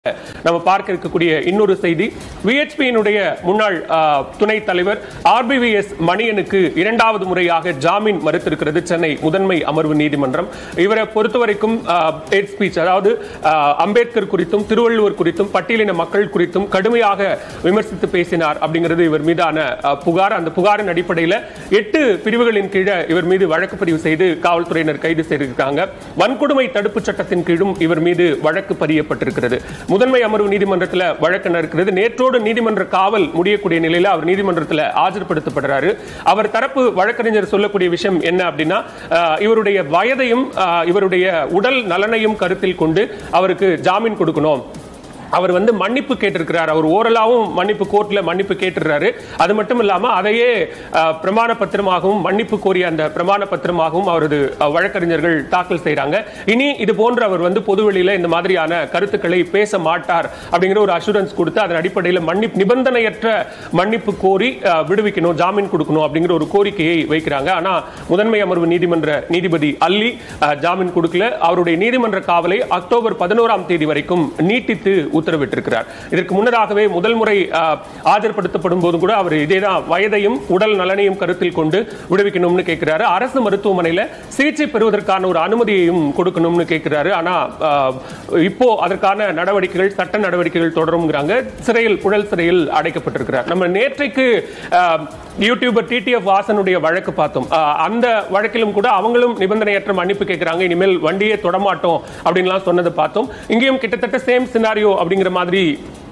நம்ம பார்க்க இருக்கக்கூடிய இன்னொரு செய்தி விஹெச்பியினுடைய முன்னாள் ஆ, துணைத் தலைவர் ஆர்பிவிஎஸ் மணியனுக்கு இரண்டாவது முறையாக ஜாமீன் மறுத்திருக்கிறது சென்னை முதன்மை அமர்வு நீதிமன்றம் இவரை பொறுத்தவரைக்கும் ஹேட் ஸ்பீச் அதாவது ஆ, அம்பேத்கர் குறித்தும் திருவள்ளுவர் குறித்தும் பட்டியலின மக்கள் குறித்தும் கடுமையாக விமர்சித்து பேசினார் அப்படிங்கிறது இவர் மீதான ஆ, புகார் அந்த புகாரின் அடிப்படையில் எட்டு பிரிவுகளின் கீழே இவர் மீது வழக்கு பதிவு செய்து காவல்துறையினர் கைது செய்திருக்காங்க வன்கொடுமை தடுப்பு சட்டத்தின் கீழும் இவர் மீது வழக்கு பதியப்பட்டிருக்கிறது முதன்மை அமர்வு நீதிமன்றத்தில் வழக்கு நடக்கிறது நேற்றோடு நீதிமன்ற காவல் முடியக்கூடிய நிலையில் அவர் நீதிமன்றத்தில் ஆஜர்படுத்தப்படுறாரு அவர் தரப்பு வழக்கறிஞர் சொல்லக்கூடிய விஷயம் என்ன அப்படின்னா ஆஹ், இவருடைய வயதையும் ஆஹ், இவருடைய உடல் நலனையும் கருத்தில் கொண்டு அவருக்கு ஜாமீன் கொடுக்கணும் அவர் வந்து மன்னிப்பு கேட்டிருக்கிறார் அவர் ஓரலாவும் மன்னிப்பு கோர்ட்ல மன்னிப்பு கேட்டிருக்காரு அது மட்டும் இல்லாம அதையே அஹ், பிரமாண பத்திரமாகவும் மன்னிப்பு கோரிய அந்த பிரமாண பத்திரமாகவும் அவரது அஹ், வழக்கறிஞர்கள் தாக்கல் செய்றாங்க இனி இது போன்ற அவர் வந்து பொதுவெளியில இந்த மாதிரியான கருத்துக்களை பேச மாட்டார் அப்படிங்கிற ஒரு அஷூரன்ஸ் கொடுத்து அதன் அடிப்படையில் மன்னிப்பு நிபந்தனையற்ற மன்னிப்பு கோரி அஹ், விடுவிக்கணும் ஜாமீன் கொடுக்கணும் அப்படிங்கிற ஒரு கோரிக்கையை வைக்கிறாங்க ஆனா முதன்மை அமர்வு நீதிமன்ற நீதிபதி அல்லி அஹ், ஜாமீன் கொடுக்கல அவருடைய நீதிமன்ற காவலை அக்டோபர் பதினோராம் தேதி வரைக்கும் நீட்டித்து உத்தரவிட்டிருக்கிறார் இதற்கு முன்னதாகவே முதல் முறை அஹ், ஆஜர்படுத்தப்படும் போது கூட அவர் இதேதான் வயதையும் உடல் நலனையும் கருத்தில் கொண்டு விடுவிக்கணும்னு கேட்கிறாரு அரசு மருத்துவமனையில சிகிச்சை பெறுவதற்கான ஒரு அனுமதியையும் கொடுக்கணும்னு கேட்கிறாரு ஆனா அஹ், இப்போ அதற்கான நடவடிக்கைகள் சட்ட நடவடிக்கைகள் தொடரும்ங்கிறாங்க சிறையில் புழல் சிறையில் அடைக்கப்பட்டிருக்கிறார் நம்ம நேற்றைக்கு அஹ், யூடியூபர் டிடிஎஃப் வாசனுடைய வழக்கு பார்த்தோம் அஹ், அந்த வழக்கிலும் கூட அவங்களும் நிபந்தனையற்ற மன்னிப்பு கேட்கிறாங்க இனிமேல் வண்டியே தொடமாட்டோம் அப்படின்லாம் சொன்னதை பார்த்தோம் இங்கேயும் கிட்டத்தட்ட சேம் சினாரியோ அப்படிங்கிற மாதிரி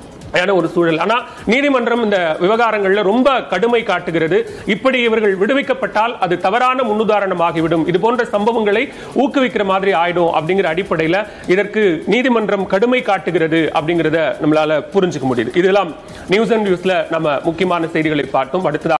ஆன ஒரு சூழல் ஆனா நீதிமன்றம் இந்த விவகாரங்கள்ல ரொம்ப கடுமை காட்டுகிறது இப்படி இவர்கள் விடுவிக்கப்பட்டால் அது தவறான முன்னுதாரணமாகிவிடும் இது போன்ற சம்பவங்களை ஊக்குவிக்கிற மாதிரி ஆயிடும் அப்படிங்கிற அடிப்படையில இதற்கு நீதிமன்றம் கடுமை காட்டுகிறது அப்படிங்கறத நம்மளால புரிஞ்சுக்க முடியுது இதெல்லாம் நியூஸ் அண்ட் நியூஸ்ல நம்ம முக்கியமான செய்திகளை பார்த்தோம் அடுத்ததாக